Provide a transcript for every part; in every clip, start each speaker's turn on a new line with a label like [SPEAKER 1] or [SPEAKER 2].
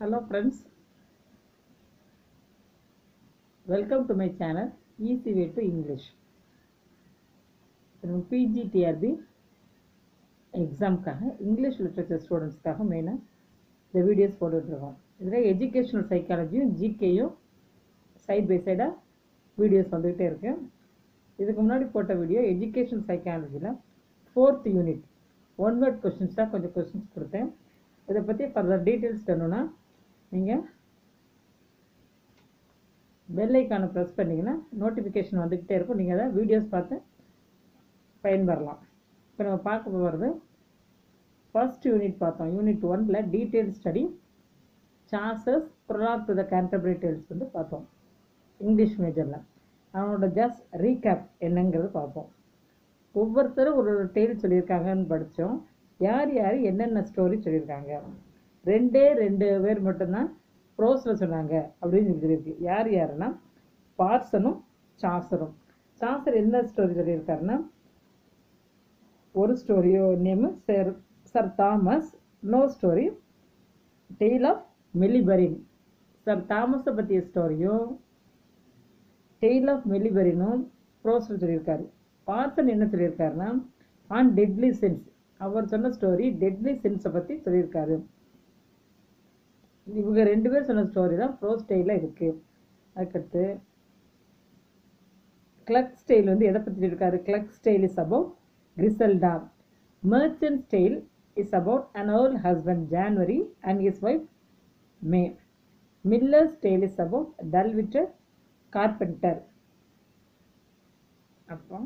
[SPEAKER 1] Hello friends, welcome to my channel Easy Way to English. நம்ம PGTRB எக்ஸாம்க்காக English literature ஸ்டூடெண்ட்ஸ்க்காக மெயினாக இந்த வீடியோஸ் போட்டுட்ருக்கோம் இதில் எஜுகேஷனல் சைக்காலஜியும் ஜிகேயும் சைட் பை சைடாக வீடியோஸ் வந்துகிட்டே இருக்கு இதுக்கு முன்னாடி போட்ட வீடியோ எஜுகேஷன் சைக்காலஜியில் fourth unit one word questions தான் கொஞ்சம் கொஸ்டின்ஸ் கொடுத்தேன் இதை பற்றி ஃபர்தர் டீட்டெயில்ஸ் வேணும்னா நீங்கள் பெல் ஐக்கானை ப்ரெஸ் பண்ணிங்கன்னா நோட்டிஃபிகேஷன் வந்துக்கிட்டே இருக்கும் நீங்கள் அதை வீடியோஸ் பார்த்து பயன்பெறலாம் இப்போ நம்ம பார்க்க போகிறது ஃபர்ஸ்ட் யூனிட் பார்த்தோம் யூனிட் ஒன்ல detail study Chaucer's prologue to the Canterbury Tales வந்து பார்த்தோம் இங்கிலீஷ் மேஜரில் அவனோட ஜஸ்ட் ரீகேப் என்னங்கிறது பார்ப்போம் ஒவ்வொருத்தரும் ஒரு ஒரு டெய்ல் சொல்லியிருக்காங்கன்னு படித்தோம் யார் யார் என்னென்ன ஸ்டோரி சொல்லியிருக்காங்க ரெண்டே ரெண்டு பேர் மட்டும்தான் ப்ரோஸில் சொன்னாங்க அப்படின்னு சொல்லி சொல்லியிருக்கு யார் யாருன்னா பார்சனும் சாசரும் சாசர் என்ன ஸ்டோரி சொல்லியிருக்காருன்னா ஒரு ஸ்டோரியோ name sir sir Thomas no story tale of மெலிபரின் சர் தாமஸை பற்றிய ஸ்டோரியும் டெய்ல் ஆஃப் மெலிபரினும் ப்ரோஸில் சொல்லியிருக்காரு பார்சன் என்ன சொல்லியிருக்காருன்னா ஆன் டெட்லி சென்ஸ் அவர் சொன்ன ஸ்டோரி டெட்லி சென்ஸை பற்றி சொல்லியிருக்காரு இவங்க ரெண்டு பேர் சொன்ன ஸ்டோரி தான் ப்ரோ ஸ்டைலில் இருக்குது அதுக்கடுத்து கிளக் ஸ்டைல் வந்து எதை பற்றி சொல்லியிருக்காரு clerk's tale is about Griselda merchant's tale is about an old husband January and his wife May miller's tale is about டல்விட்டர் கார்பெண்டர் அப்புறம்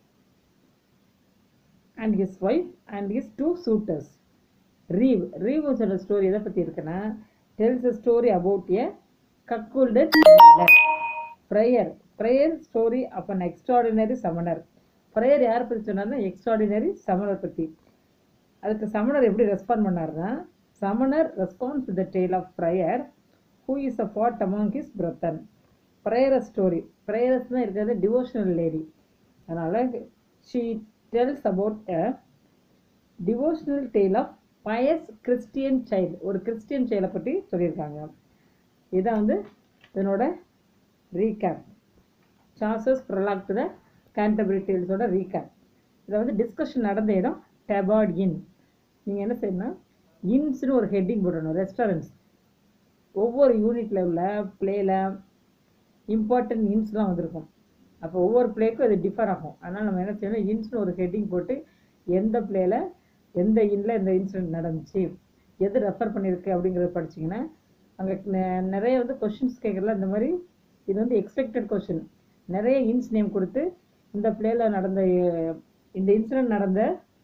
[SPEAKER 1] and his wife and his two suitors reeve reeve சொல்ற story எதை பற்றி இருக்குன்னா tells a story about a cuckolded prayer prayer story of an extraordinary summoner prayer யார் பற்றி சொன்னார்னா extraordinary சமணர் பற்றி அதுக்கு சமணர் எப்படி ரெஸ்பாண்ட் பண்ணார்னா summoner response the tale of prayer who is a fat among his brethren prayer story prayers தான் இருக்கிறது டிவோஷனல் லேடி அதனால் she tells about a devotional tale of pious Christian child ஒரு கிறிஸ்டியன் சைல்டை பற்றி சொல்லியிருக்காங்க இதான் வந்து இதனோட recap Chaucer's prologue to the Canterbury டேல்ஸோட ரீகேப் இதில் வந்து டிஸ்கஷன் நடந்த இடம் டெபார்ட் இன் நீங்கள் என்ன செய்யணும் இன்ஸ்னு ஒரு ஹெட்டிங் போடணும் ரெஸ்டாரண்ட்ஸ் ஒவ்வொரு யூனிட்டில் உள்ள பிளேயில் இம்பார்ட்டன்ட் இன்ஸ்லாம் வந்திருக்கும் அப்போ ஒவ்வொரு பிளேக்கும் அது டிஃபர் ஆகும் அதனால் நம்ம என்ன செய்யணும் இன்ஸ்னு ஒரு ஹெட்டிங் போட்டு எந்த பிளேயில் எந்த இன்ல எந்த இன்சிடென்ட் நடந்துச்சு எது ரெஃபர் பண்ணியிருக்கு அப்படிங்கிறத படிச்சிங்கன்னா அங்கே நிறைய வந்து கொஷின்ஸ் கேட்குறல இந்த மாதிரி இது வந்து எக்ஸ்பெக்டட் கொஷின் நிறைய இன்ஸ் நேம் கொடுத்து இந்த பிளேயில் நடந்த இந்த இன்சிடென்ட் நடந்த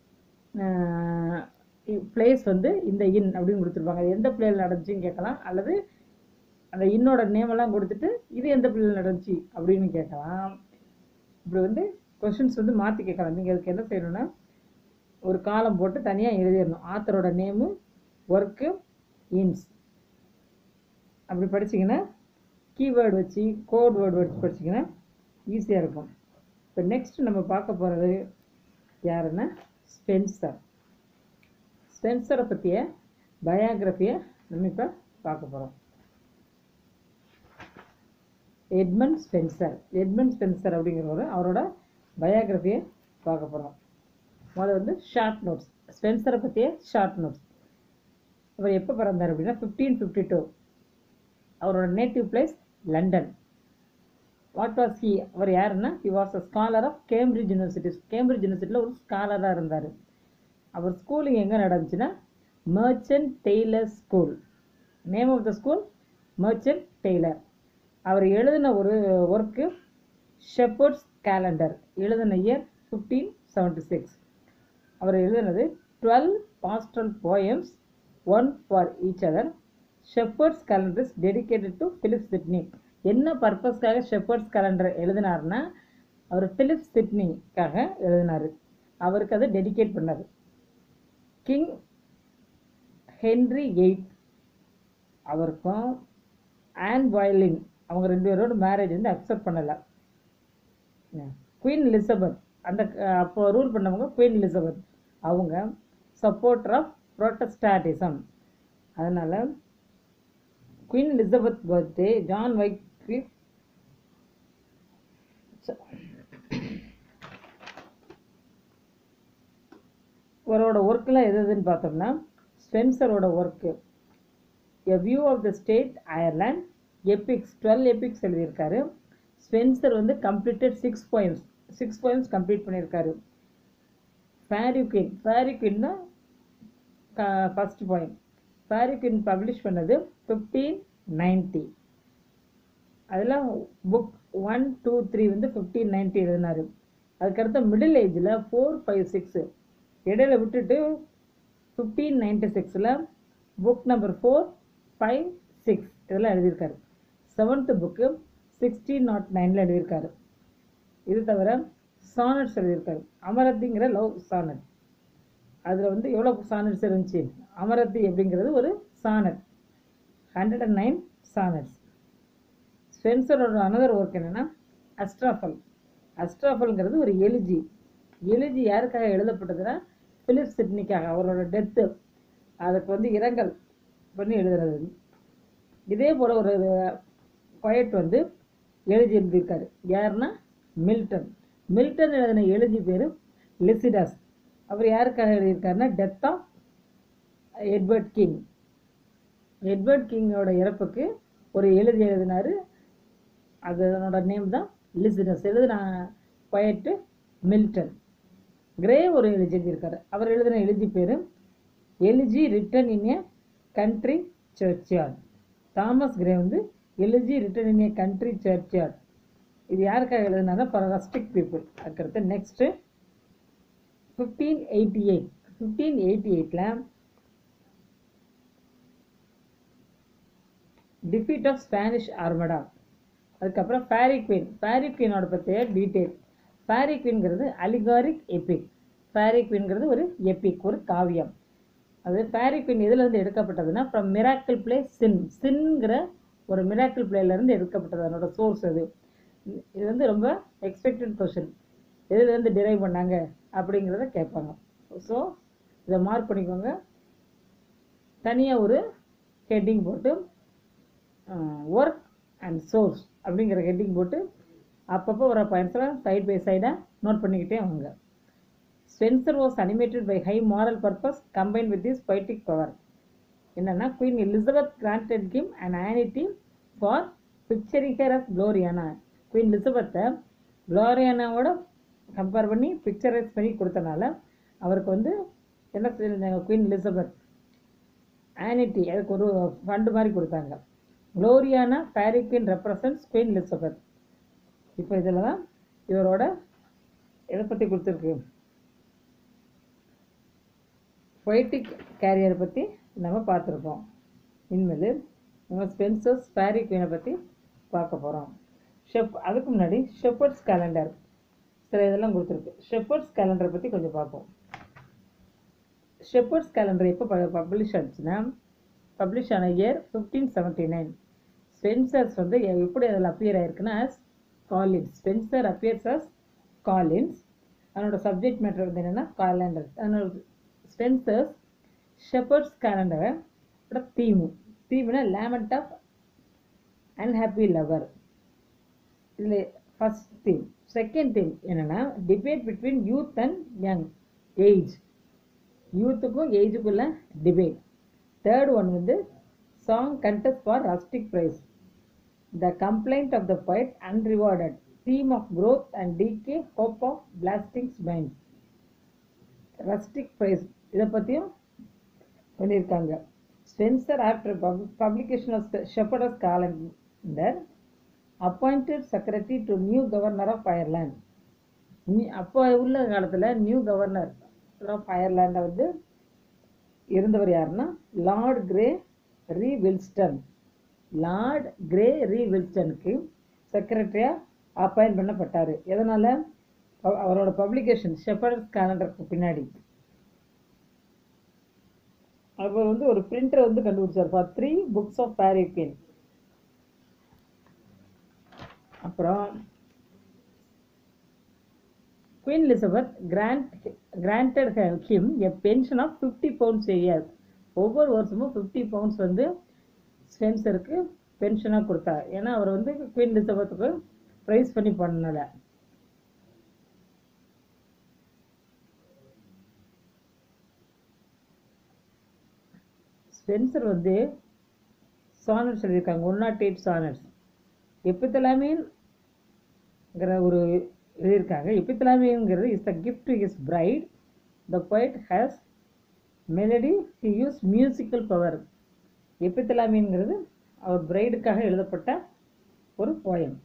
[SPEAKER 1] பிளேஸ் வந்து இந்த இன் அப்படின்னு கொடுத்துருப்பாங்க அது எந்த பிளேயில் நடந்துச்சுன்னு கேட்கலாம் அல்லது அந்த இன்னோட நேமெல்லாம் கொடுத்துட்டு இது எந்த பிள்ளையில் நடந்துச்சு அப்படின்னு கேட்கலாம் இப்படி வந்து கொஷின்ஸ் வந்து மாற்றி கேட்கலாம் நீங்கள் அதுக்கு என்ன செய்யணும்னா ஒரு காலம் போட்டு தனியாக எழுதிடணும் ஆத்தரோட நேமு ஒர்க்கு இன்ஸ் அப்படி படிச்சிங்கன்னா கீவேர்டு வச்சு கோட் வேர்டு வச்சு படிச்சிங்கன்னா ஈஸியாக இருக்கும் இப்போ நெக்ஸ்ட் நம்ம பார்க்க போகிறது யாருன்னா ஸ்பென்சர் ஸ்பென்சரை பற்றிய பயோகிராஃபியை நம்ம இப்போ பார்க்க போகிறோம் எட்மண்ட் ஸ்பென்சர் எட்மண்ட் ஸ்பென்சர் அப்படிங்கிறவர் அவரோட பயோகிராஃபியை பார்க்க போகிறோம் முதல்ல வந்து ஷார்ட் நோட்ஸ் ஸ்பென்சரை பற்றிய ஷார்ட் நோட்ஸ் இவர் எப்போ பிறந்தார் அப்படின்னா ஃபிஃப்டீன் ஃபிஃப்டி டூ அவரோட native place London what was he அவர் யாருன்னா he was a scholar of Cambridge University Cambridge யூனிவர்சிட்டியில் ஒரு ஸ்காலராக இருந்தார் அவர் ஸ்கூலிங் எங்கே நடந்துச்சுன்னா Merchant Taylor school name of the school Merchant Taylor அவர் எழுதின ஒரு ஒர்க்கு ஷெப்பர்ட்ஸ் கேலண்டர் எழுதின இயர் ஃபிஃப்டீன் செவன்டி சிக்ஸ் அவர் எழுதினது twelve pastoral poems one for each other Shepherd's Calendar is dedicated to Philip Sidney என்ன பர்பஸ்க்காக ஷெப்பர்ட்ஸ் கேலண்டர் எழுதினார்னா அவர் ஃபிலிப் சிட்னிக்காக எழுதினார் அவருக்கு அதை டெடிகேட் பண்ணார் கிங் ஹென்ரி எயிட் அவருக்கும் ஆன் பாய்லின் அவங்க ரெண்டு பேரோட மேரேஜ் வந்து அக்செப்ட் பண்ணலை குயின் எலிசபெத் அந்த அப்போ ரூல் பண்ணவங்க குயின் எலிசபெத் அவங்க சப்போர்ட்டர் ஆஃப் ப்ரோட்டஸ்டாட்டிசம் அதனால் Queen Elizabeth birthday John Wycliffe அவரோட ஒர்க்கெலாம் எது எதுன்னு பார்த்தோம்னா ஸ்பென்சரோட work a view of the state Ireland epics twelve epics எழுதியிருக்காரு ஸ்பென்சர் வந்து completed six points six points complete பண்ணியிருக்காரு ஃபேரிக்வின் ஃபேரிக்வின் தான் ஃபஸ்ட் பாயிண்ட் ஃபேரிக்வின் பப்ளிஷ் பண்ணது ஃபிஃப்டீன் நைன்ட்டி அதெல்லாம் புக் ஒன் டூ த்ரீ வந்து ஃபிஃப்டீன் நைன்ட்டி எழுதினாரு அதுக்கடுத்த middle ஏஜில் ஃபோர் ஃபைவ் சிக்ஸு இடையில விட்டுட்டு ஃபிஃப்டீன் நைன்டி சிக்ஸில் book number four five six இதெல்லாம் எழுதியிருக்காரு செவன்த்து புக்கு சிக்ஸ்டீன் நாட் நைனில் எழுதியிருக்காரு இது தவிர சானட்ஸ் எழுதியிருக்காரு அமரத்திங்கிற லவ் சானட் அதில் வந்து எவ்வளோ சானட்ஸ் இருந்துச்சு அமரத்தி அப்படிங்கிறது ஒரு sonnet hundred and nine sonnets ஸ்பென்சரோட அனதர் ஒர்க் என்னென்னா அஸ்ட்ராஃபல் அஸ்ட்ராஃபல்ங்கிறது ஒரு எலிஜி எலிஜி யாருக்காக எழுதப்பட்டதுன்னா பிலிப் சிட்னிக்காக அவரோட டெத்து அதுக்கு வந்து இரங்கல் பண்ணி எழுதுறது இதே போல் ஒரு பொயட் வந்து எழுதி எழுதியிருக்காரு யாருன்னா மில்டன் மில்டன் எழுதின எழுதி பேர் லிசிடாஸ் அவர் யாருக்காக எழுதியிருக்காருன்னா death of Edward King Edward King இறப்புக்கு ஒரு எழுதி எழுதினாரு அதனோட நேம் தான் லிசிடஸ் எழுதின பொயட்டு மில்டன் கிரே ஒரு எழுதி எழுதியிருக்காரு அவர் எழுதின எழுதி பேர் elegy written in a country churchyard Thomas Gray வந்து elegy written in a country சர்ச்யார்ட் இது யாருக்காக எழுதினாங்க ஃபார் ரஸ்டிக் பீப்புள் அதுக்கடுத்து next fifteen eighty eight fifteen eighty எயிட்டில் டிஃபீட் ஆஃப் ஸ்பானிஷ் ஆர்மடா அதுக்கப்புறம் ஃபேரி குயின் ஃபேரி குயினோட பற்றிய டீட்டெயில் ஃபேரி குயின்ங்கிறது அலிகாரிக் எபிக் ஃபேரி குயின்ங்கிறது ஒரு எபிக் ஒரு காவியம் அது ஃபேரி குயின் எதுலேருந்து எடுக்கப்பட்டதுன்னா ஃப்ரம் மிராக்கிள் பிளே சின் சின்ங்கிற ஒரு மிராக்கிள் பிளேலேருந்து எடுக்கப்பட்டது அதனோட சோர்ஸ் அது இது வந்து ரொம்ப எக்ஸ்பெக்டட் கொஷின் எதுலேருந்து டிரைவ் பண்ணாங்க அப்படிங்கிறத கேட்பாங்க ஸோ இதை மார்க் பண்ணிக்கோங்க தனியாக ஒரு ஹெட்டிங் போட்டு ஒர்க் அண்ட் சோர்ஸ் அப்படிங்கிற ஹெட்டிங் போட்டு அப்பப்போ வர பாயிண்ட்ஸ்லாம் சைட் பை சைடாக நோட் பண்ணிக்கிட்டே வாங்க Spenser was animated by high moral purpose combined with this poetic power என்னன்னா Queen Elizabeth granted him and annuity for picturing her of Gloriana Queen எலிசபெத்தை க்ளோரியானாவோட கம்பேர் பண்ணி பிக்சரைஸ் பண்ணி கொடுத்தனால அவருக்கு வந்து என்ன செஞ்சாங்க குயின் எலிசபெத் ஆனிட்டி அதுக்கு ஒரு ஃபண்டு மாதிரி கொடுத்தாங்க Gloriana Faerie Queene represents Queen Elizabeth இப்போ இதில் தான் இவரோட எதை பற்றி கொடுத்துருக்கு பொய்டிக் கேரியரை பற்றி நம்ம பார்த்துருக்கோம் இனிமேல் நம்ம ஸ்பென்சர்ஸ் ஃபேரி குயினை பற்றி பார்க்க போகிறோம் ஷெப் அதுக்கு முன்னாடி ஷெப்பர்ட்ஸ் கேலண்டர் சில இதெல்லாம் கொடுத்துருக்கு ஷெப்பர்ட்ஸ் கேலண்டரை பற்றி கொஞ்சம் பார்ப்போம் ஷெப்பர்ட்ஸ் கேலண்டர் எப்போ பப்ளிஷ் ஆச்சுன்னா பப்ளிஷ் ஆன year fifteen seventy nine Spenser's வந்து எப்படி அதில் அப்பியர் ஆயிருக்குன்னா as Colin Spenser appears as Colin அதனோட சப்ஜெக்ட் மேட்டர் வந்து என்னென்னா காலண்டர் அதனோட ஸ்பென்சர்ஸ் ஷெப்பர்ட்ஸ் கேலண்டரோட தீமு தீம்னா லேமண்ட் ஆஃப் அன்ஹாப்பி லவர் இதில் ஃபஸ்ட் தீம் செகண்ட் தீம் என்னென்னா debate between youth and young age யூத்துக்கும் ஏஜுக்குள்ள டிபேட் தேர்ட் ஒன் வந்து song contest for rustic prize the complaint of the poet unrewarded theme of growth and decay hope of blastings mind rustic prize இதை பற்றியும் பண்ணியிருக்காங்க Spenser after publication of Shepherd's Calendar appointed secretary to new governor of Ireland அப்போ உள்ள காலத்தில் new governor of அயர்லாண்டை வந்து இருந்தவர் யாருன்னா Lord Grey re Wilston Lord Grey re வில்ஸ்டனுக்கு செக்ரட்டரியாக அப்பாயின்ட் பண்ணப்பட்டார் எதனால் அவரோட பப்ளிகேஷன் ஷெப்பர்ட்ஸ் கேலண்டருக்கு பின்னாடி அவர் வந்து ஒரு பிரிண்டர் வந்து கண்டுபிடிச்சார் for three books of Faerie Queene அப்புறம் Queen Elizabeth grant granted him a pension of fifty pounds a year ஒவ்வொரு வருஷமும் ஃபிஃப்டி பவுண்ட்ஸ் வந்து ஸ்பென்சருக்கு பென்ஷனாக கொடுத்தா ஏன்னா அவர் வந்து குவீன் எலிசபெத்துக்கு ப்ரைஸ் பண்ணி பண்ணல ஸ்பென்சர் வந்து சானட்ஸ் எழுதியிருக்காங்க ஒன் நாட் எயிட் சானட்ஸ் எப்பித்தலாமீன்ங்கிற ஒரு எழுதியிருக்காங்க எப்பித்தலாமீன்ங்கிறது is the gift to his bride the poet has melody he use musical power எப்பித்தலாமீன்ங்கிறது அவர் பிரைடுக்காக எழுதப்பட்ட ஒரு poem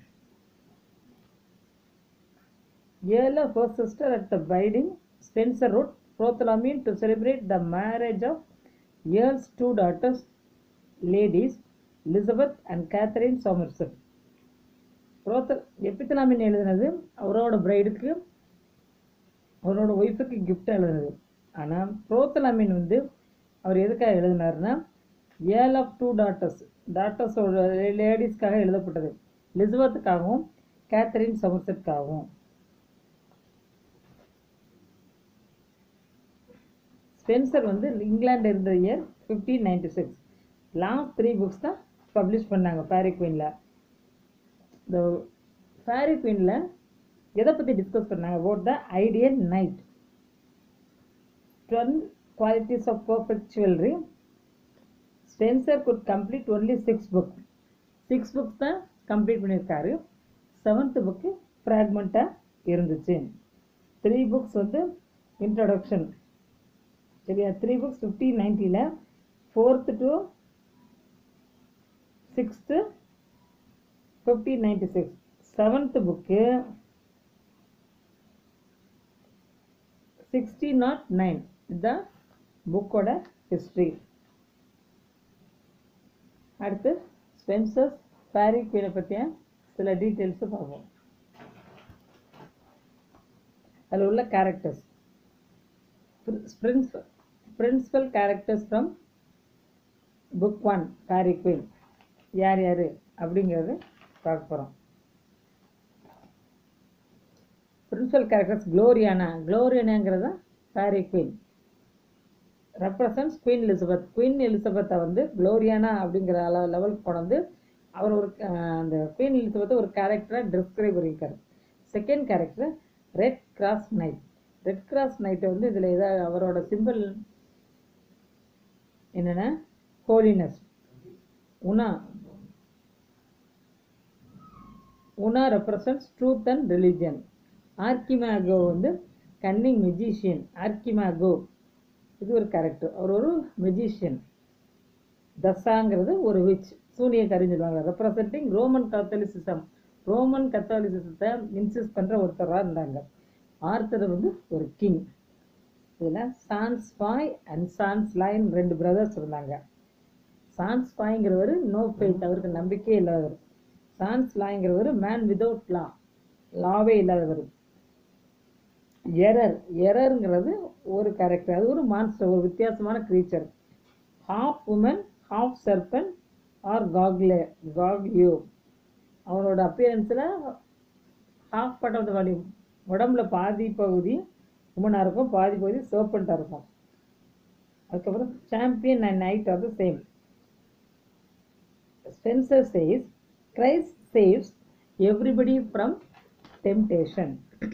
[SPEAKER 1] earl of her sister at the wedding Spencer wrote Prothalamine to celebrate the marriage of Earl's two daughters, ladies Elizabeth and Catherine Somerset. புரோத்தல் Epithalamion எழுதினது அவரோட பிரைடுக்கு அவரோட ஒய்ஃபுக்கு gift எழுதினது ஆனால் புரோத்தலாமின் வந்து அவர் எதுக்காக எழுதினாருன்னா ஏல் ஆஃப் டூ டாட்டர்ஸ் டாட்டர்ஸோட லேடிஸ்க்காக எழுதப்பட்டது எலிசபெத்துக்காகவும் கேத்தரின் சமர்செட்காகவும் ஸ்பென்சர் வந்து இங்கிலாந்து இருந்த year fifteen ninety six last three books தான் பப்ளிஷ் பண்ணாங்க ஃபேரி குயினில் இந்த ஃபேரி குயினில் எதை பற்றி டிஸ்கஸ் பண்ணாங்க about the ideal knight twelve qualities of perfect chivalry Spenser could complete only six book six books தான் கம்ப்ளீட் பண்ணியிருக்காரு செவன்த் புக்கு ஃப்ராக்மெண்ட்டாக இருந்துச்சு த்ரீ புக்ஸ் வந்து இன்ட்ரடக்ஷன் சரியா த்ரீ புக்ஸ் ஃபிஃப்டீன் நைன்ட்டியில் fourth to sixth fifteen ninety six seventh book sixty nought nine இதுதான் புக்கோட history அடுத்து ஸ்பென்சர்ஸ் ஃபேரி குயினை பற்றிய சில டீட்டெயில்ஸு பார்ப்போம் அதில் உள்ள characters principal characters from book one Faerie Queene யார் யார் அப்படிங்கிறது பார்க்க போகிறோம் பிரின்சிபல் கேரக்டர்ஸ் க்ளோரியானா க்ளோரியானாங்கிறது Faerie Queene represents Queen Elizabeth குயின் எலிசபெத்தை வந்து க்ளோரியானா அப்படிங்கிற அளவு லெவலுக்கு கொண்டு அவர் ஒரு அஹ், அந்த குயின் எலிசபெத்தை ஒரு கேரக்டராக டிஸ்கிரைப் பண்ணியிருக்காரு second character Red Cross Knight Red Cross நைட்டை வந்து இதில் ஏதாவது அவரோட சிம்பிள் என்னென்னா holiness Una Una represents truth and religion Archimago வந்து கன்னிங் மெஜிஷியன் ஆர்கிமாகோ இது ஒரு கேரக்டர் அவர் ஒரு மெஜிஷியன் தசாங்கிறது ஒரு விச் சூனியக்காரின்னு சொல்லுவாங்க ரெப்ரசன்டிங் ரோமன் கத்தோலிசிசம் ரோமன் கத்தோலிசிசத்தை இன்சிஸ்ட் பண்ணுற ஒருத்தராக இருந்தாங்க ஆர்த்தர் வந்து ஒரு கிங் இதில் Sans Foy and Sans Loy ரெண்டு பிரதர்ஸ் இருந்தாங்க சான்ஸ் பாய்ங்கிறவர் நோ ஃபெய்த் அவருக்கு நம்பிக்கையே இல்லாதவர் சான்ஸ் லாய்ங்கிறவர் மேன் விதவுட் லா லாவே இல்லாதவர் எரர் எரருங்கிறது ஒரு கேரக்டர் அது ஒரு மான்ஸ்டர் ஒரு வித்தியாசமான creature half woman half serpent or காக்லே காக்லியோ அவனோட அப்பியரன்ஸில் half part of the body உடம்புல பாதி பகுதி உமனாக இருக்கும் பாதி பகுதி சர்பண்ட்டாக இருக்கும் அதுக்கப்புறம் champion and knight are the same Spencer says, Christ saves everybody from temptation.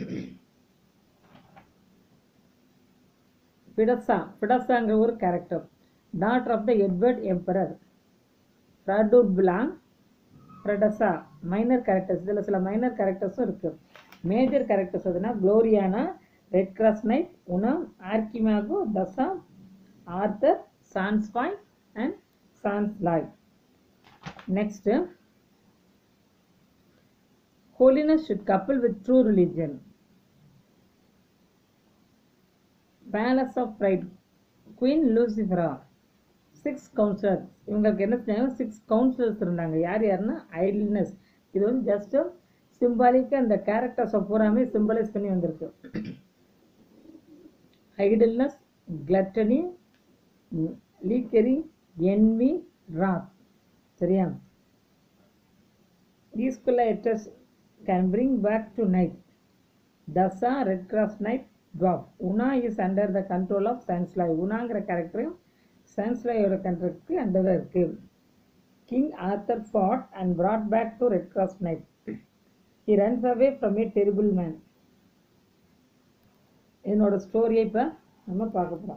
[SPEAKER 1] Fidessa, Fidessaங்கிற ஒரு character daughter of the Edward emperor ஃப்ராடூட் பிளாங் ஃப்ரெடஸா மைனர் கேரக்டர்ஸ் இதில் சில மைனர் கேரக்டர்ஸும் இருக்குது மேஜர் கேரக்டர்ஸ் எதுனா Gloriana Red Cross Knight Una Archimago Duessa Arthur Sansfoy and Sansloy Next, holiness should couple with true religion. Palace of Pride, Queen Lucifera, six councillors இவங்களுக்கு என்ன செஞ்சாங்க சிக்ஸ் கவுன்சிலர்ஸ் இருந்தாங்க யார் யாருன்னா ஐடில்னஸ் இது வந்து ஜஸ்ட் சிம்பாலிக்காக இந்த கேரக்டர்ஸை பூராமே சிம்பலைஸ் பண்ணி வந்திருக்கு idleness gluttony lechery envy wrath சரியா these collateras can bring back to night dasa red cross night dwarf una is under the control of sansloy உனாங்கிற கேரக்டரும் சான்ஸ்லாயோட கண்ட்ரக்டுக்கு அண்டரில் இருக்கு King Arthur fought and brought back to Red Cross Knight. He runs away from a terrible man. என்னோட ஸ்டோரியை இப்போ நம்ம பார்க்க போகிறோம்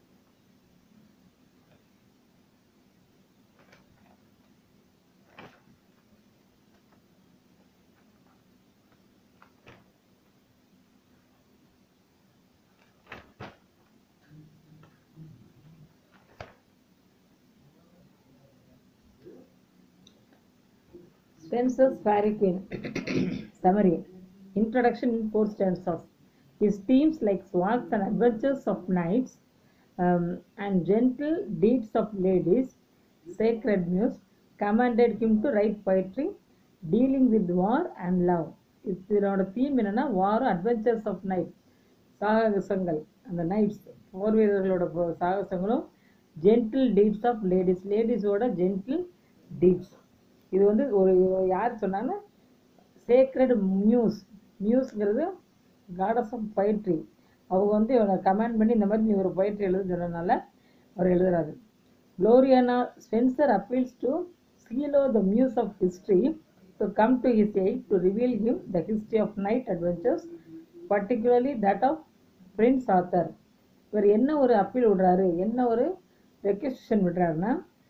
[SPEAKER 1] Spencer's Fairy Queen. Summary. Introduction in four stanzas. His themes like swags and adventures of knights um, and gentle deeds of ladies, sacred muse, commanded him to write poetry dealing with war and love. இதனோட theme என்னன்னா war adventures of knight சாகசங்கள் அந்த knights போர் வீரர்களோட போ- சாகசங்களும் gentle deeds of ladies லேடிஸோட gentle deeds இது வந்து ஒரு யார் சொன்னாங்கன்னா சேக்ரட் மியூஸ் மியூஸ்ங்கிறது காடஸ் ஆஃப் poetry அவங்க வந்து இவனை கமெண்ட் பண்ணி இந்த மாதிரி நீ ஒரு poetry எழுத சொன்னதுனால அவர் எழுதுறாரு Gloriana Spenser appeals to Clio the muse of history to come to his aid to reveal him the history of knight adventures particularly that of prince Arthur இவர் என்ன ஒரு அப்பீல் விடுறாரு என்ன ஒரு ரெக்வெஸ்டேஷன் விடுறாருன்னா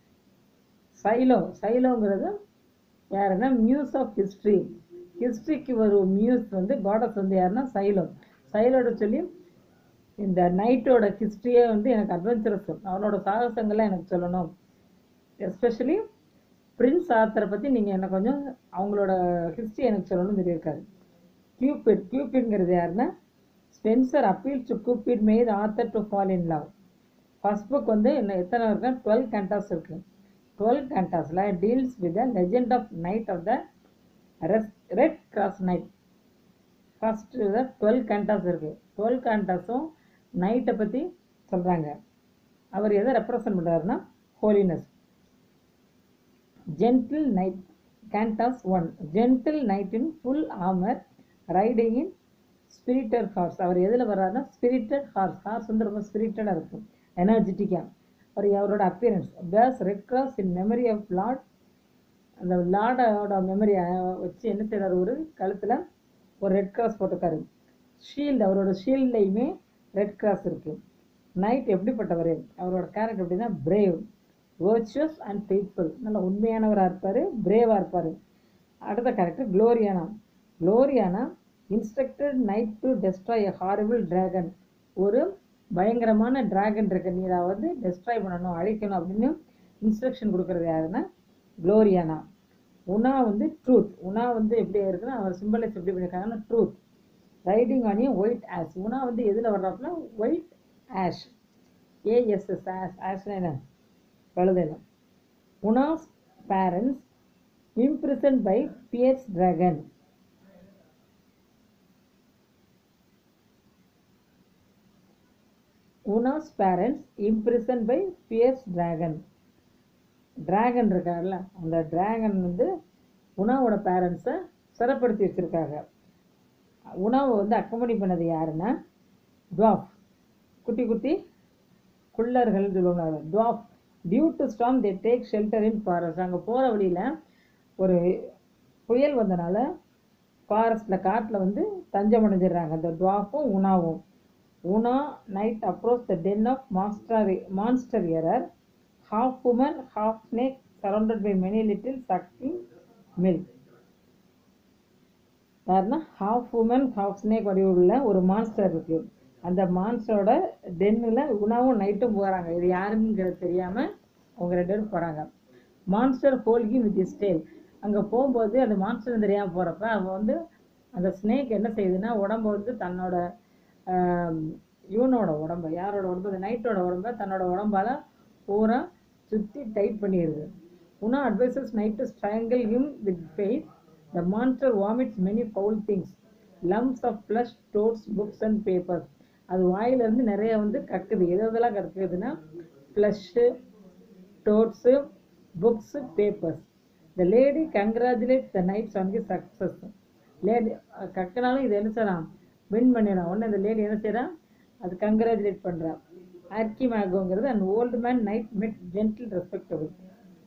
[SPEAKER 1] சைலோ சைலோங்கிறது யாருன்னா மியூஸ் ஆஃப் ஹிஸ்ட்ரி ஹிஸ்ட்ரிக்கு ஒரு muse வந்து goddess வந்து யாருன்னா சைலோ சைலோட சொல்லி இந்த நைட்டோட ஹிஸ்ட்ரியே வந்து எனக்கு அட்வென்ச்சரஸ் அவனோட சாகசங்கள்லாம் எனக்கு சொல்லணும் எஸ்பெஷலி பிரின்ஸ் ஆத்தரை பற்றி நீங்கள் எனக்கு கொஞ்சம் அவங்களோட ஹிஸ்ட்ரி எனக்கு சொல்லணும்னு சொல்லியிருக்காரு கியூபிட் கியூபிட்ங்கிறது யாருன்னா Spenser appeal to Cupid made Arthur to fall in love first book வந்து என்ன எத்தனை இருக்குன்னா டுவெல் கேண்டாஸ் இருக்கு டுவெல் கேண்டாஸில் deals with the legend of knight of the Red Cross Knight first twelve cantos இருக்கு டுவெல் கேண்டாஸும் நைட்டை பற்றி சொல்கிறாங்க அவர் எதை ரெப்ரசன்ட் பண்ணுறாருன்னா holiness gentle knight cantos one gentle knight in full armour riding in spirited horse அவர் எதில் வர்றாருன்னா ஸ்பிரிட்டட் ஹார்ஸ் ஹார்ஸ் வந்து ரொம்ப ஸ்பிரிட்டடாக இருக்கும் எனர்ஜெட்டிக்காக அவர் அவரோட appearance bears red cross in memory of lord அந்த லார்டோட மெமரி வச்சு என்ன செய்கிறார் ஒரு கழுத்தில் ஒரு ரெட் கிராஸ் போட்டிருக்காரு ஷீல்டு அவரோட ஷீல்ட்லையுமே ரெட் கிராஸ் இருக்குது நைட் எப்படிப்பட்டவர் அவரோட கேரக்டர் எப்படின்னா பிரேவ் வேர்ச்சுவஸ் அண்ட் ஃபெய்த்ஃபுல் நல்ல உண்மையானவராக இருப்பார் பிரேவாக இருப்பார் அடுத்த character Gloriana Gloriana instructed knight to destroy a horrible dragon ஒரு பயங்கரமான டிராகன் இருக்கு நீ அதை வந்து டெஸ்ட்ராய் பண்ணணும் அழிக்கணும் அப்படின்னு இன்ஸ்ட்ரக்ஷன் கொடுக்குறது யாருன்னா குளோரியானா உணா வந்து ட்ரூத் உணா வந்து எப்படி இருக்குன்னா அவர் சிம்பலைஸ் எப்படி பண்ணியிருக்காங்கன்னா truth riding on a white ass Una வந்து எதில் வர்றாப்புல ஒயிட் ஆஷ் ஏஎஸ்எஸ் ஆஷ் ஆஷ்னா என்ன கழுதணும் Una's parents imprisoned by fierce dragon Una's parents imprisoned by fierce dragon dragon இருக்கார்ல அந்த டிராகன் வந்து உணாவோட பேரண்ட்ஸை சிறப்படுத்தி வச்சிருக்காங்க உணவை வந்து அக்கம்பனி பண்ணது யாருன்னா டுவாஃப் குட்டி குட்டி குள்ளர்கள் சொல்லுவாங்க dwarf due to storm they take shelter in forest அங்கே போகிற வழியில் ஒரு புயல் வந்தனால ஃபாரஸ்ட்டில் காட்டில் வந்து தஞ்சம் அடைஞ்சிடுறாங்க அந்த டுவாஃபும் உணாவும் Una knight approach the den of master monster Error half woman, half snake, surrounded by many little sucking milk. யாருன்னா ஹாஃப் உமன் ஹாஃப் ஸ்னேக் வடிவுள்ள ஒரு மான்ஸ்டர் இருக்கு அந்த மான்ஸ்டரோட டென்னில் உணவும் நைட்டும் போகிறாங்க இது யாருங்கிறது தெரியாமல் அவங்க ரெண்டு பேரும் போகிறாங்க மான்ஸ்டர் ஹோல்கி வித் இஸ் டேல் அங்கே போகும்போது அந்த மான்ஸ்டர் தெரியாமல் போகிறப்ப அவன் வந்து அந்த ஸ்னேக் என்ன செய்யுதுன்னா உடம்ப வந்து தன்னோட ஆம், இவனோட உடம்ப யாரோட உடம்பு அந்த நைட்டோட உடம்ப தன்னோட உடம்பால பூரா சுற்றி டைட் பண்ணிடுது Una advises knight to strangle him with faith the monster vomits many foul things lumps of flesh toads books and papers அது வாயிலிருந்து நிறைய வந்து கக்குது எது எதெல்லாம் கக்குதுன்னா flesh toads books papers the lady congratulate the knights on he success lady கக்கினாலும் இது என்ன செய்யலாம் வின் பண்ணிடலாம் உடனே அந்த லேடி என்ன செய்யறா அது கங்க்ராச்சுலேட் பண்ணுறா ஆர்கி மேகோங்கிறது and old man knight met gentle respectable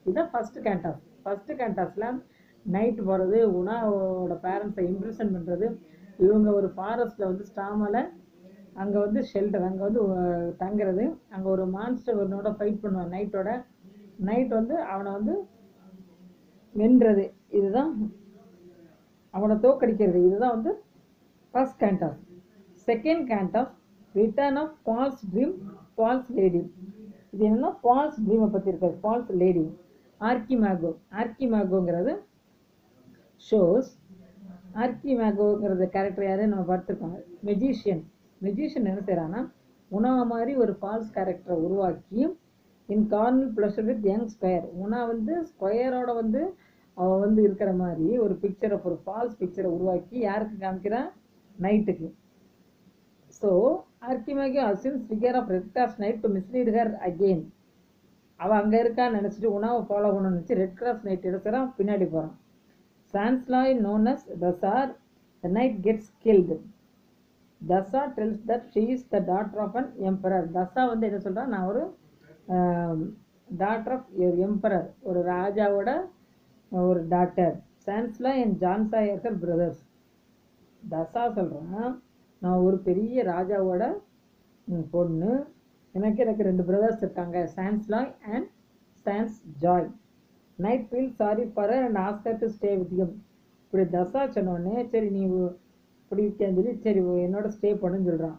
[SPEAKER 1] இதுதான் ஃபர்ஸ்ட் கேண்டாஸ் ஃபர்ஸ்ட் கேண்டாஸில் நைட் போகிறது உணாவோட பேரண்ட்ஸை இம்ப்ரெஷன் பண்ணுறது இவங்க ஒரு ஃபாரஸ்ட்டில் வந்து ஸ்டாமில் அங்கே வந்து ஷெல்டர் அங்கே வந்து அஹ், தங்குறது அங்கே ஒரு மான்ஸ்டர் ஒன்னோட ஃபைட் பண்ணுவான் நைட்டோட நைட் வந்து அவனை வந்து வென்றது இதுதான் அவனை தோக்கடிக்கிறது இதுதான் வந்து first cantos second cantos return of false dream false lady இது என்னன்னா ஃபால்ஸ் ட்ரீமை பற்றி இருக்காது ஃபால்ஸ் லேடி ஆர்கிமேகோ ஆர்கிமேகோங்கிறது ஷோஸ் ஆர்கிமேகோங்கிறது கேரக்டர் யாரு நம்ம பார்த்துருக்கோம் மெஜிஷியன் மெஜிஷியன் என்ன செய்கிறான்னா உணவ மாதிரி ஒரு ஃபால்ஸ் கேரக்டரை உருவாக்கி in carnal pleasure with young squire Una வந்து ஸ்கொயரோட வந்து அவ வந்து இருக்கிற மாதிரி ஒரு பிக்சரை ஒரு ஃபால்ஸ் பிக்சரை உருவாக்கி யாருக்கு காமிக்கிறான் நைட்டுக்கு so Archimago assumes figure of Red Cross Knight to mislead her again அவள் அங்கே இருக்கான்னு நினச்சிட்டு உணவை ஃபாலோ பண்ணணும்னு நினச்சி ரெட் கிராஸ் நைட் எடுக்கிறான் பின்னாடி போகிறான் Sansloy known as Duessa the knight gets killed Duessa tells that she is the daughter of an emperor Duessa வந்து என்ன சொல்கிறா நான் ஒரு டாட்டர் ஆஃப் எம்பரர் ஒரு ராஜாவோட ஒரு டாட்டர் சான்ஸ்லா அண்ட் ஜான்சா இருக்கர் பிரதர்ஸ் தசா சொல்கிறான் நான் ஒரு பெரிய ராஜாவோட ம், பொண்ணு எனக்கு எனக்கு ரெண்டு பிரதர்ஸ் இருக்காங்க Sansloy and Sans Joy knight feel sorry for and asks her to stay with you இப்படி தசா சொன்னோடனே சரி நீ உ- இப்படி இருக்கேன்னு சொல்லி சரி உ- என்னோட ஸ்டே பண்ணுன்னு சொல்கிறான்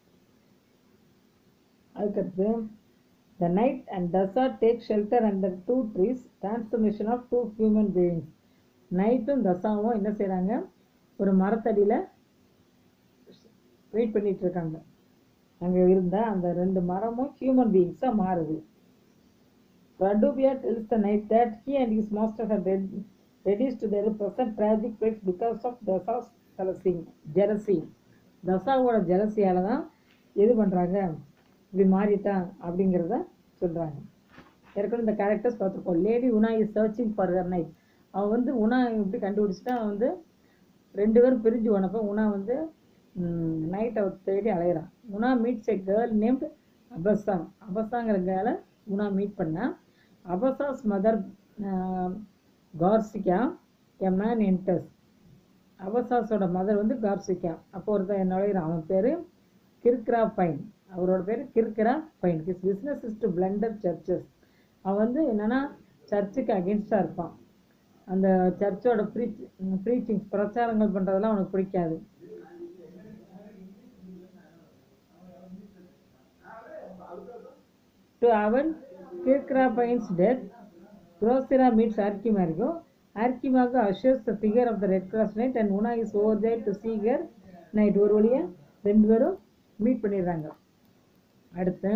[SPEAKER 1] அதுக்கடுத்து the knight and Duessa take shelter under two trees transformation of two human beings நைட்டும் தசாவும் என்ன செய்கிறாங்க ஒரு மரத்தடியில் வெயிட் பண்ணிட்டு இருக்காங்க அங்கே இருந்த அந்த ரெண்டு மரமும் ஹியூமன் பீயிங்ஸாக மாறுது Radubia tells the knight that he and his master had read, reduced their present tragic fate because of Dasa's jealousy. jealousy. தசாவோட ஜெலசியால தான் எது பண்ணுறாங்க இப்படி மாறிட்டான் அப்படிங்கிறத சொல்கிறாங்க ஏற்கனவே இந்த கேரக்டர்ஸ் பார்த்துருக்கோம் lady Una is searching for her knight அவன் வந்து உனா இப்படி கண்டுபிடிச்சிட்டா அவன் வந்து ரெண்டு பேரும் பிரிஞ்சு போனப்போ உனா வந்து நைட் அவர் தேடி அலையிறான் Una meets a girl named Abessa அபசாங்கிற கேர்ளை உனா மீட் பண்ணா Abessa's mother Corceca a man enters அபசாஸோட மதர் வந்து கார்சிகா அப்போ ஒருத்தன் நுழையிறான் அவன் பேர் கிர்க்ரா பைன் அவரோட பேர் Kirkrapine his business is to plunder churches அவன் வந்து என்னன்னா சர்ச்சுக்கு அகேன்ஸ்டாக இருப்பான் அந்த சர்ச்சோட ப்ரீச் ப்ரீச்சிங்ஸ் பிரச்சாரங்கள் பண்ணுறதெல்லாம் அவனுக்கு பிடிக்காது To avenge Kirkrapine's death, Drosera meets Archimago. Archimago assures the figure of the Red Cross Knight and Una is over there to see her night. ஒரு வழியா ரெண்டு பேரும் மீட் பண்ணிடுறாங்க அடுத்து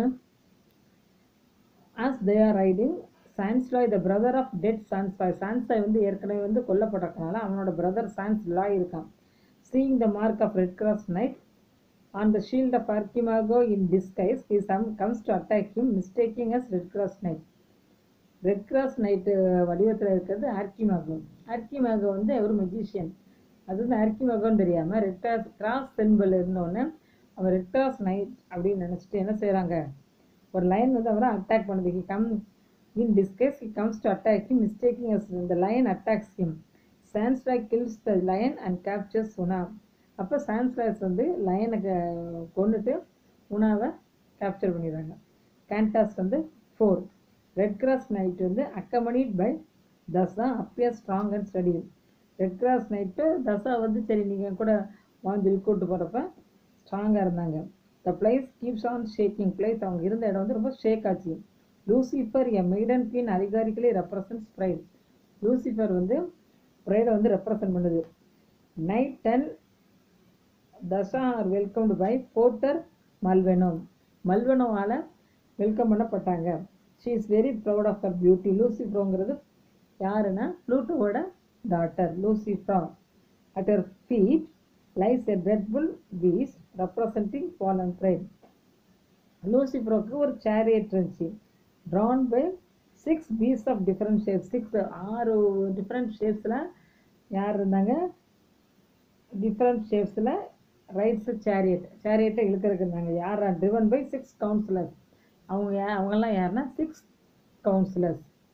[SPEAKER 1] as they are riding Sansloy the brother of dead Sansloy Sansloy வந்து ஏற்கனவே வந்து கொல்லப்பட்டிருக்கனால அவனோட பிரதர் சான்ஸ் லாய் இருக்கான் seeing the mark of Red Cross Knight on the shield of Archimago in disguise he some comes to attack him mistaking as Red Cross Knight Red Cross Knight வடிவத்தில் இருக்கிறது ஆர்கிமாகோ ஆர்கிமாகோ வந்து ஒரு magician அது வந்து ஆர்கிமாகோன்னு தெரியாமல் red cross cross symbol இருந்தோடனே அவன் ரெட் கிராஸ் நைட் அப்படின்னு நினச்சிட்டு என்ன செய்கிறாங்க ஒரு லைன் வந்து அவரை அட்டாக் பண்ணுது he come in disguise he comes to attack him mistaking as இந்த lion attacks him Sansloy kills the lion and captures Una அப்போ சான்ஸ்லாஸ் வந்து லயனை கொண்டுட்டு உணாவை கேப்சர் பண்ணிடுறாங்க கேண்டாஸ் வந்து ஃபோர் ரெட் கிராஸ் நைட் வந்து accompanied by Duessa appear strong and sturdy Red Cross Knight Duessa வந்து சரி நீங்கள் கூட வாஞ்சல் கூட்டு போகிறப்ப ஸ்ட்ராங்காக இருந்தாங்க the place keeps on shaking place அவங்க இருந்த இடம் வந்து ரொம்ப ஷேக் ஆச்சு Lucifer a maiden queen allegorically represents pride Lucifer வந்து ப்ரைடை வந்து ரெப்ரசன்ட் பண்ணுது knight then Duessa are welcomed by porter Malvenu மல்வெனோவால் வெல்கம் பண்ணப்பட்டாங்க she is very proud of her beauty லூசிஃப்ரோங்கிறது யாருன்னா ப்ளூட்டோவோட daughter Lucifera at her feet lies a dreadful beast representing fallen pride லூசிஃப்ரோக்கு ஒரு சேரியட் இருந்துச்சு drawn by six piece of different shapes six ஆறு different ஷேப்ஸில் யார் இருந்தாங்க டிஃப்ரெண்ட் ஷேப்ஸில் ரைட்ஸு சேரியட் சேரியட்டை இழுக்கிறதுக்கு இருந்தாங்க யார் ட்ரிவன் பை சிக்ஸ் கவுன்சிலர்ஸ் அவங்க யா அவங்கெல்லாம் யாருன்னா six councillors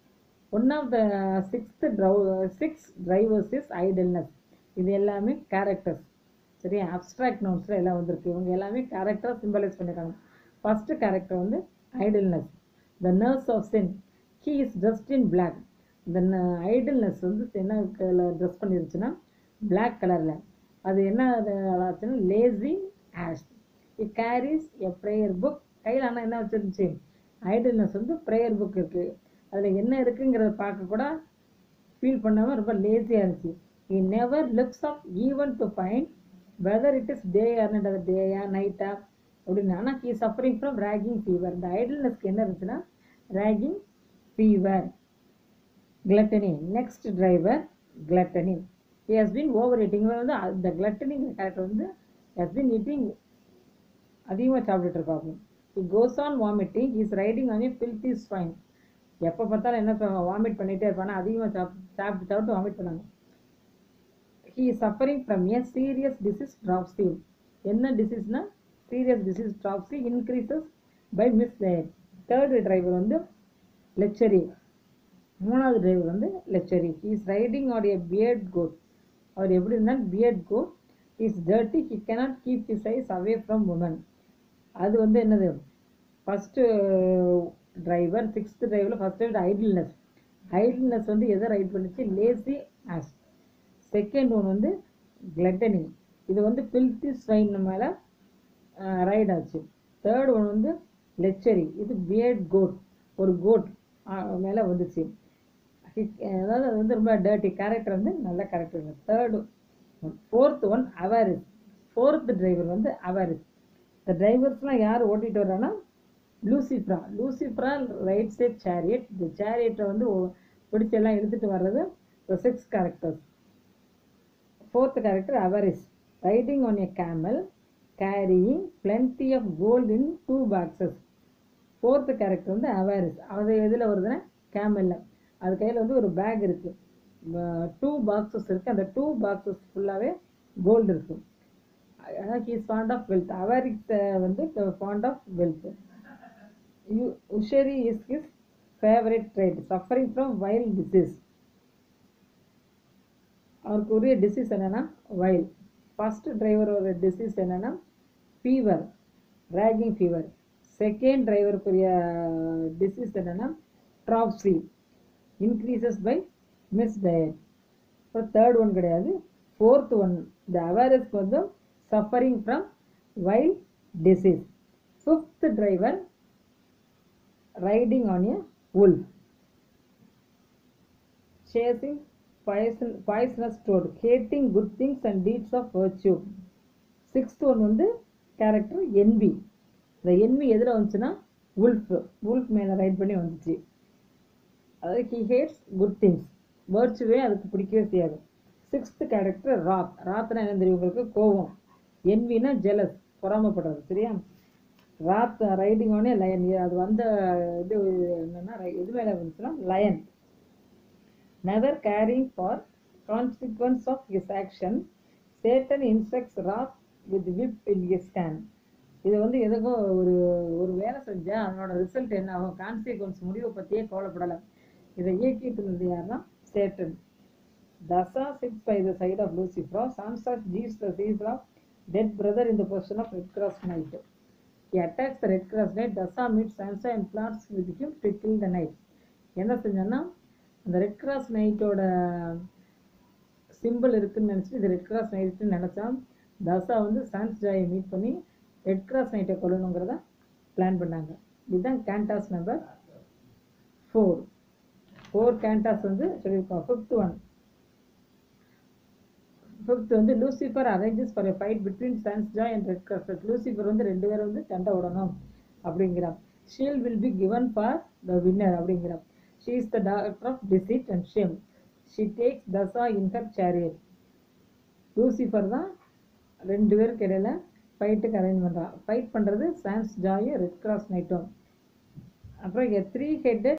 [SPEAKER 1] one of the sixth drove six drivers is idleness இது எல்லாமே கேரக்டர்ஸ் சரியா அப்ட்ராக்ட் நோட்ஸில் எல்லாம் வந்திருக்கு இவங்க எல்லாமே கேரக்டராக சிம்பலைஸ் பண்ணியிருக்காங்க ஃபஸ்ட்டு கேரக்டர் வந்து idleness the nurse of sin he is dressed in black இந்த ஐடல்னஸ் வந்து என்ன கலர் ட்ரெஸ் பண்ணிருச்சுன்னா பிளாக் கலரில் அது என்ன அது ஆச்சுன்னா lazy ass it carries a prayer book கையில் ஆனால் என்ன வச்சிருந்துச்சு ஐடல்னஸ் வந்து ப்ரேயர் புக் இருக்குது அதில் என்ன இருக்குங்கிறத பார்க்க கூட ஃபீல் பண்ணாமல் ரொம்ப லேசியாக இருந்துச்சு he never looks up even to find whether it is day or டேயா நைட்டா அப்படின்னு ஆனால் he suffering from raging fever இந்த ஐடல்னஸ்க்கு என்ன இருந்துச்சுன்னா raging fever gluttony next driver gluttony he has been over eating இவன் வந்து அந்த gluttony கேரக்டர் வந்து has been eating அதிகமாக சாப்பிட்டுட்டு இருப்பாங்க he goes on vomiting he is riding on a filthy swine எப்போ பார்த்தாலும் என்ன வாமிட் பண்ணிகிட்டே இருப்பானா அதிகமாக சாப் சாப்பிட்டு சாப்பிட்டு வாமிட் பண்ணாங்க he is suffering from a serious disease dropsy என்ன டிசீஸ்னா serious disease dropsy increases by misdiet third driver வந்து லெக்சரி மூணாவது டிரைவர் வந்து லெக்சரி he is riding on a beard goat அவர் எப்படி இருந்தால் beard goat he is dirty he cannot keep his eyes away from women அது வந்து என்னது ஃபஸ்ட்டு டிரைவர் சிக்ஸ்த் டிரைவரில் first driver idleness idleness வந்து எதை ரைட் பண்ணுச்சு லேசி ஆஸ் செகண்ட் ஒன் வந்து கிளட்டனி இது வந்து பில்த்தி ஸ்வைன் மேலே ரைட் ஆச்சு தேர்ட் ஒன் வந்து லெக்சரி இது பியர்ட் கோட் ஒரு கோட் மேலே வந்துச்சு He- அதாவது அது வந்து ரொம்ப டர்ட்டி கேரக்டர் வந்து நல்ல character third fourth one avarice fourth driver வந்து அவாரிஸ் இந்த டிரைவர்ஸ்லாம் யார் ஓட்டிட்டு வர்றாங்கன்னா Lucifera Lucifera right side chariot இந்த சேரியட்டை வந்து ஒ- பிடிச்சு எல்லாம் எடுத்துட்டு வர்றது six characters fourth character avarice riding on a camel carrying plenty of gold in two boxes fourth character வந்து அவரிஸ் அது எதில் வருதுன்னா கேமலில் அது கையில் வந்து ஒரு பேக் இருக்குது டூ பாக்ஸஸ் இருக்குது அந்த டூ பாக்ஸஸ் ஃபுல்லாகவே கோல்டு இருக்குது அதான் ஹீஸ் ஃபாண்ட் ஆஃப் வெல்த் அவரிக் வந்து fond of wealth you usury is his favourite trade suffering from wild disease அவருக்கு உரிய டிசீஸ் என்னன்னா வைல் ஃபர்ஸ்ட் டிரைவரோட டிசீஸ் என்னன்னா ஃபீவர் ரேகிங் ஃபீவர் செகண்ட் டிரைவருக்குரிய டிசீஸ் என்னன்னா dropsy increases by miss diet அப்புறம் தேர்ட் ஒன் கிடையாது ஃபோர்த் ஒன் இந்த அவேரஸ்க்கு வந்து suffering from wild disease fifth driver riding on a wolf chasing poison, poisonous toad, hating good things and deeds of virtue. Sixth one வந்து character envy இந்த envy எதில் வந்துச்சுன்னா wolf wolf மேலே right பண்ணி வந்துச்சு அதாவது ஹி ஹேட்ஸ் குட் திங்ஸ் வேர்ச்சுவே அதுக்கு பிடிக்கவே செய்யாது சிக்ஸ்த் கேரக்டர் ராத் ராத்னா என்ன தெரியும் உங்களுக்கு கோவம் envyனா ஜெலஸ் பொறாமப்படுறது சரியா ராத் ரைடிங் ஆனே லயன் அது வந்த இது என்னன்னா ரை- இது மேலே வந்துச்சுன்னா lion never caring for consequences of his action Satan instructs wrath with whip in his hand இது வந்து எதுக்கும் ஒரு ஒரு வேலை செஞ்சா அதனோட ரிசல்ட் என்ன ஆகும் கான்சிக்வன்ஸ் முடிவை பற்றியே கவலைப்படலை இதை இயக்கிட்டு இருந்தது யாருன்னா Satan Duessa sits by the side of Lucifera Sansjoy sees the சீஸ் of dead brother in the position of Red Cross Knight He attacks the Red Cross Knight. Dasa meets Sansa and plots with him to kill the knight. என்ன செஞ்சான்னா அந்த red cross நைட்டோட simple இருக்குன்னு நினச்சிட்டு இது red cross நைட்டுன்னு நினச்சான் Duessa வந்து சான்ஸ் ஜாயை மீட் பண்ணி ரெட் கிராஸ் நைட்டை கொல்லணுங்கிறத பிளான் பண்ணாங்க இதுதான் cantos number four four cantos வந்து சொல்லியிருக்கோம் ஃபிஃப்த் ஒன் ஃபிஃப்த் வந்து Lucifer arranges for a fight between Sansjoy and Red Cross Lucifer வந்து ரெண்டு பேரும் வந்து சண்டை விடணும் அப்படிங்கிறான் shield will be given for the winner அப்படிங்கிறான் she is the daughter of deceit and shame she takes Duessa in her chariot Lucifer தான் ரெண்டு பேருக்கு இடையில ஃபைட்டுக்கு அரேஞ்ச் பண்ணுறான் ஃபைட் பண்ணுறது சான்ஸ் ஜாயும் ரெட் கிராஸ் நைட்டும் அப்புறம் த்ரீ ஹெட்டட்